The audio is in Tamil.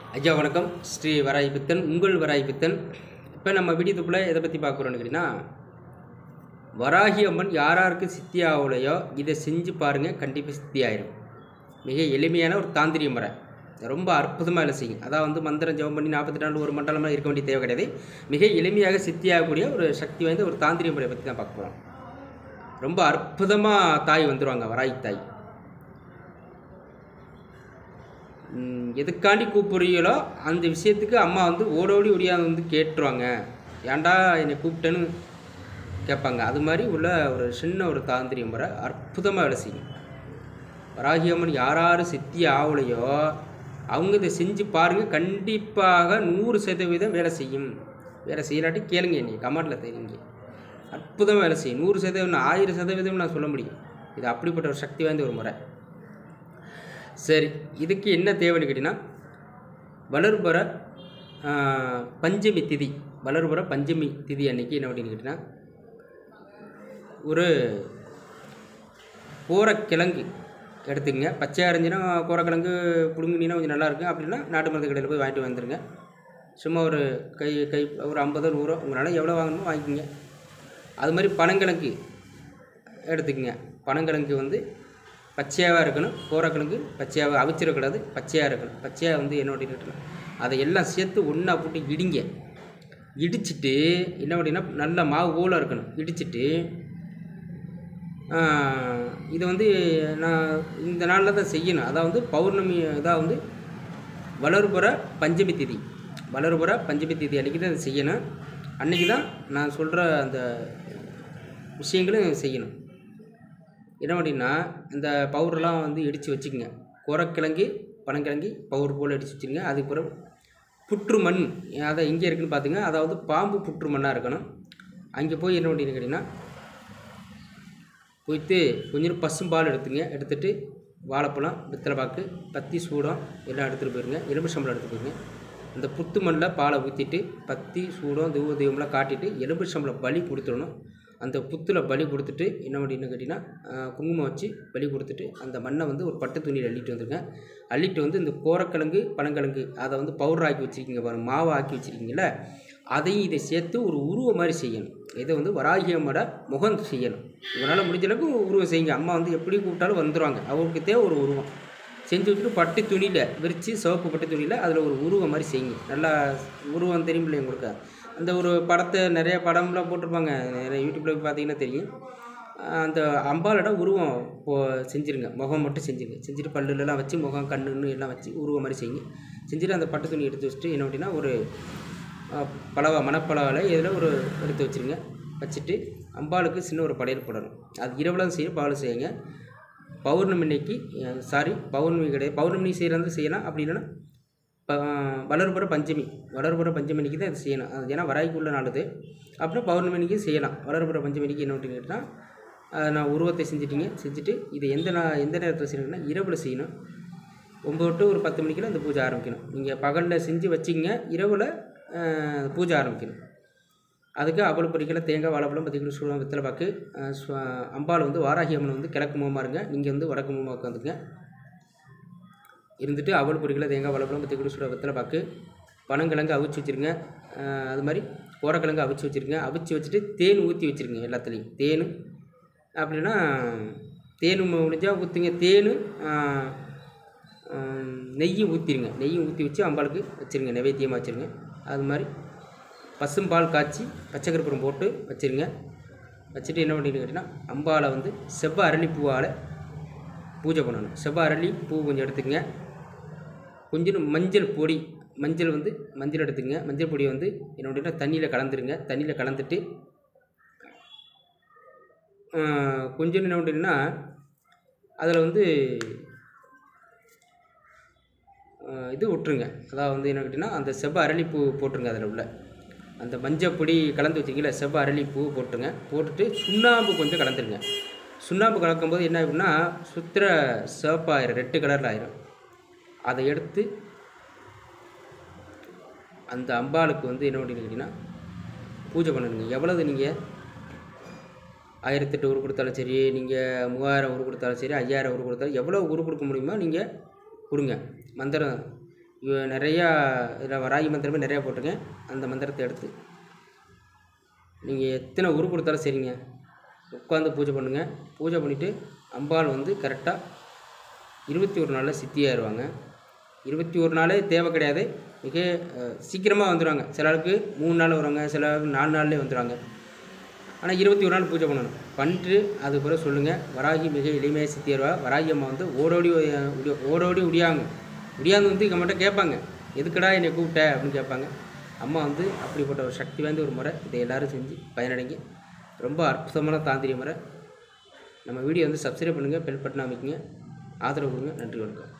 ஐயா வணக்கம் ஸ்ரீ வராய் பித்தன் உங்கள் வராய் பித்தன் இப்போ நம்ம வீடியோத்துக்குள்ளே எதை பற்றி பார்க்குறோன்னு கேட்டிங்கன்னா வராகி அம்மன் யாராருக்கு சித்தி ஆகலையோ இதை செஞ்சு பாருங்கள் கண்டிப்பாக சித்தி ஆயிரும் மிக எளிமையான ஒரு தாந்திரிய முறை ரொம்ப அற்புதமாக வேலை செய்யும் அதான் வந்து மந்திரம் ஜெபம் பண்ணி நாற்பத்தி நாலு ஒரு மண்டலமாக இருக்க வேண்டிய தேவை கிடையாது மிக எளிமையாக சித்தியாகக்கூடிய ஒரு சக்தி வாய்ந்த ஒரு தாந்திரிய முறையை பற்றி தான் பார்க்க போகிறோம் ரொம்ப அற்புதமாக தாய் வந்துடுவாங்க வராகி தாய் ம், எதுக்காண்டி கூப்பிடுறீங்களோ அந்த விஷயத்துக்கு அம்மா வந்து ஓடோடி ஓடியாக வந்து கேட்டுருவாங்க ஏன்டா என்னை கூப்பிட்டேன்னு கேட்பாங்க அது மாதிரி உள்ள ஒரு சின்ன ஒரு தாந்திரிய முறை அற்புதமாக வேலை செய்யும் வராகி அம்மன் யார் யார் சித்தி ஆகலையோ அவங்க இதை செஞ்சு பாருங்கள் கண்டிப்பாக நூறு சதவீதம் வேலை செய்யும் வேலை செய்யலாட்டி கேளுங்க என்னை கமெண்டில் தெரியுங்க அற்புதமாக வேலை செய்யும் நூறு சதவீதம் ஆயிரம் சதவீதம் நான் சொல்ல முடியும் இது அப்படிப்பட்ட ஒரு சக்தி வாய்ந்த ஒரு முறை சரி இதுக்கு என்ன தேவைன்னு கேட்டிங்கன்னா வளர்புற ஆஹ், பஞ்சமி திதி வளர்புற பஞ்சமி திதி அன்னைக்கு என்ன அப்படின்னு கேட்டிங்கன்னா ஒரு கோரக்கிழங்கு எடுத்துக்கங்க பச்சையாக இருந்துச்சுன்னா கோரக்கிழங்கு புடுங்கினீங்கன்னா கொஞ்சம் நல்லா இருக்கும் அப்படின்னா நாட்டு மருந்து கடையில் போய் வாங்கிட்டு வந்துடுங்க சும்மா ஒரு கை கை ஒரு ஐம்பதோ நூறோ உங்களால் எவ்வளோ வாங்கணுமோ வாங்கிக்கோங்க அது மாதிரி பனங்கிழங்கு எடுத்துக்கங்க பனங்கிழங்கு வந்து பச்சையாகவே இருக்கணும் கோரக்கிழங்கு பச்சையாக அவிச்சிடக்கூடாது பச்சையாக இருக்கணும் பச்சையாக வந்து என்ன பண்ணிட்டு அதை எல்லாம் சேர்த்து ஒன்றா போட்டு இடிங்க இடிச்சிட்டு என்ன பண்ணினா நல்ல மாவு போல இருக்கணும் இடிச்சிட்டு ஆஹ், இதை வந்து நான் இந்த நாளில் தான் செய்யணும் அதாவது பௌர்ணமி இதாக வந்து வளர்புற பஞ்சமி திதி வளர்புற பஞ்சமி திதி அன்றைக்கி தான் இதை செய்யணும் அன்றைக்கி தான் நான் சொல்கிற அந்த விஷயங்களும் செய்யணும் என்ன அப்படின்னா இந்த பவுடர்லாம் வந்து இடித்து வச்சுக்கோங்க கோரக்கிழங்கு பனங்கிழங்கு பவுடர் போல் இடித்து வச்சுருங்க அதுக்கு பிறகு புற்று மண் அதை எங்கே இருக்குன்னு பார்த்துங்க அதாவது பாம்பு புற்று மண்ணாக இருக்கணும் அங்கே போய் என்ன பண்ணிட்டு கேட்டிங்கன்னா போயிட்டு கொஞ்சம் பசும்பால் எடுத்துங்க எடுத்துட்டு வாழைப்பழம் வெத்தலைப்பாக்கு பத்தி சூடம் எல்லாம் எடுத்துகிட்டு போயிருங்க எலும்பு சம்பளம் எடுத்துகிட்டு போயிருங்க அந்த புத்து மண்ணில் பாலை ஊற்றிட்டு பத்தி சூடம் தூவ தெய்வம்லாம் காட்டிட்டு எலும்பு சம்பளம் பலி கொடுத்துடணும் அந்த புத்தில் பலி கொடுத்துட்டு என்ன அப்படின்னு கேட்டிங்கன்னா ஆஹ், குங்குமம் வச்சு பலி கொடுத்துட்டு அந்த மண்ணை வந்து ஒரு பட்டு துணியில் அள்ளிட்டு வந்துருங்க அள்ளிட்டு வந்து இந்த கோரக்கிழங்கு பனங்கிழங்கு அதை வந்து பவுடர் ஆக்கி வச்சுருக்கீங்க பாருங்க மாவை ஆக்கி வச்சுருக்கீங்கள அதையும் இதை சேர்த்து ஒரு உருவம் மாதிரி செய்யணும் இதை வந்து வராகியம்மோட முகம் செய்யணும் இவனால் முடிஞ்ச அளவுக்கு உருவம் செய்யுங்க அம்மா வந்து எப்படி கூப்பிட்டாலும் வந்துடுவாங்க அவருக்கு தேவை ஒரு உருவம் செஞ்சு வச்சுட்டு பட்டு துணியில் விரித்து சிவப்பு பட்டு துணியில் அதில் ஒரு உருவம் மாதிரி செய்யுங்க நல்லா உருவம் தெரியுமில்ல உங்களுக்கு அந்த ஒரு படத்தை நிறைய படம்லாம் போட்டிருப்பாங்க நிறைய யூடியூப்பில் போய் பார்த்தீங்கன்னா தெரியும் ஆஹ் அந்த அம்பாலோட உருவம் இப்போ செஞ்சுருங்க முகம் மட்டும் செஞ்சுருங்க செஞ்சுட்டு பல்லுலலாம் வச்சு முகம் கண்ணுன்னு எல்லாம் வச்சு உருவம் மாதிரி செய்யுங்க செஞ்சுட்டு அந்த பட்டு துணி எடுத்து வச்சுட்டு என்ன அப்படின்னா ஒரு ஆஹ் பலவா மணப்பலவால் இதில் ஒரு எடுத்து வச்சுருங்க வச்சுட்டு அம்பாளுக்கு சின்ன ஒரு படையல் போடணும் அது இரவுலாம் செய்ய பகலும் செய்யுங்க பௌர்ணமி அன்னைக்கு சாரி பௌர்ணமி கிடையாது பௌர்ணமி செய்கிறது செய்யலாம் அப்படி இல்லைன்னா ப- வளர்புற பஞ்சமி வளர்புற பஞ்சமி அன்னைக்கு தான் இது செய்யணும் அது ஏன்னா வராய்க்குள்ள நாளுது அப்புறம் பௌர்ணமி அன்னைக்கு செய்யலாம் வளர்புற பஞ்சமி அன்னைக்கு என்ன அப்படின்னு கேட்டால் அதை நான் உருவத்தை செஞ்சிட்டீங்க செஞ்சுட்டு இது எந்த நா எந்த நேரத்தில் செய்யணும்னா இரவில் செய்யணும் ஒம்பது டு ஒரு பத்து மணிக்கெல்லாம் இந்த பூஜை ஆரம்பிக்கணும் நீங்கள் பகலில் செஞ்சு வச்சிங்க இரவில் அஹ், பூஜை ஆரம்பிக்கணும் அதுக்கு அவள் பொறிக்கல தேங்காய் வாழைப்பழம் பத்து கிலோ சூடம் வெத்தலை பாக்கு அஹ், சுவ- அம்பாள் வந்து வாராகி அம்மன் வந்து கிழக்கு முகமாக இருங்க நீங்கள் வந்து வடக்கு முகமாக உட்காந்துங்க இருந்துட்டு அவல் பொரிக்கல தேங்காய் வாழைப்பழம் பத்து கிலோ சூடம் வெத்தலை பாக்கு பனங்கிழங்கு அவிச்சு வச்சுருங்க அஹ், அது மாதிரி கோரக்கிழங்கு அவிச்சு வச்சுருங்க அவிச்சு வச்சுட்டு தேன் ஊற்றி வச்சுருங்க எல்லாத்துலேயும் தேன் அப்படின்னா தேன் முடிஞ்சால் ஊற்றுங்க தேன் நெய்யும் ஊற்றிடுங்க நெய்யும் ஊற்றி வச்சு அம்பாளுக்கு வச்சுருங்க நைவேத்தியமாக வச்சுருங்க அது மாதிரி பசும்பால் காய்ச்சி பச்சை கற்பூரம் போட்டு வச்சுருங்க வச்சுட்டு என்ன பண்ணிட்டு கேட்டிங்கன்னா அம்பாவை வந்து செவ்வ அரளிப்பூவால் பூஜை பண்ணணும் செவ்வ அரளி பூ கொஞ்சம் எடுத்துக்கங்க கொஞ்சம் மஞ்சள் பொடி மஞ்சள் வந்து மஞ்சள் எடுத்துக்கங்க மஞ்சள் பொடியை வந்து என்ன பண்ணிட்டா தண்ணியில் கலந்துருங்க தண்ணியில் கலந்துட்டு ஆஹ், கொஞ்சம் என்ன பண்ணிட்டீங்கன்னா அதில் வந்து ஆஹ், இது விட்ருங்க அதாவது வந்து என்ன கேட்டிங்கன்னா அந்த செவ்வ அரளிப்பூ போட்டுருங்க அதில் உள்ள அந்த மஞ்சள் பொடி கலந்து வச்சிங்களா செவ்வ அரளிப்பூ போட்டுருங்க போட்டுட்டு சுண்ணாம்பு கொஞ்சம் கலந்துருங்க சுண்ணாம்பு கலக்கும்போது என்ன ஆகும்னா சுத்திர சிவப்பாயிரும் ரெட்டு கலரில் ஆயிரும் அதை எடுத்து அந்த அம்பாளுக்கு வந்து என்ன பண்ணிட்டு கேட்டிங்கன்னா பூஜை பண்ணணுங்க எவ்வளவு நீங்கள் ஆயிரத்தெட்டு உரு கொடுத்தாலும் சரி நீங்கள் மூவாயிரம் உரு கொடுத்தாலும் சரி ஐயாயிரம் உரு கொடுத்தாலும் எவ்வளோ உரு கொடுக்க முடியுமோ நீங்கள் கொடுங்க மந்திரம் இவ நிறையா இதில் வராகி மந்திரமே நிறையா போட்டிருக்கேன் அந்த மந்திரத்தை எடுத்து நீங்கள் எத்தனை உரு கொடுத்தாலும் சரிங்க உட்காந்து பூஜை பண்ணுங்கள் பூஜை பண்ணிவிட்டு அம்பாள் வந்து கரெக்டாக இருபத்தி ஒரு நாளில் சித்தியாயிருவாங்க இருபத்தி ஒரு நாளே தேவை கிடையாது மிக சீக்கிரமாக வந்துடுவாங்க சில ஆளுக்கு மூணு நாள் வருவாங்க சில ஆளுக்கு நாலு நாள்லேயே வந்துடுவாங்க ஆனால் இருபத்தி ஒரு நாள் பூஜை பண்ணணும் பண்ணிட்டு அது பிறகு சொல்லுங்கள் வராகி மிக எளிமையாக சித்தியருவா வராகி அம்மா வந்து ஓடோடி ஒ- உடி ஓடோடி உடியாங்க உடியாந்து வந்து எங்கள் மட்டும் கேட்பாங்க எதுக்குடா என்னை கூப்பிட்ட அப்படின்னு கேட்பாங்க அம்மா வந்து அப்படிப்பட்ட ஒரு சக்தி வாய்ந்த ஒரு முறை இதை எல்லாரும் செஞ்சு பயனடைங்க ரொம்ப அற்புதமான தாந்திரிய முறை நம்ம வீடியோ வந்து சப்ஸ்கிரைப் பண்ணுங்கள் பெல் பட்டன் அமைக்குங்க ஆதரவு கொடுங்க நன்றி வணக்கம்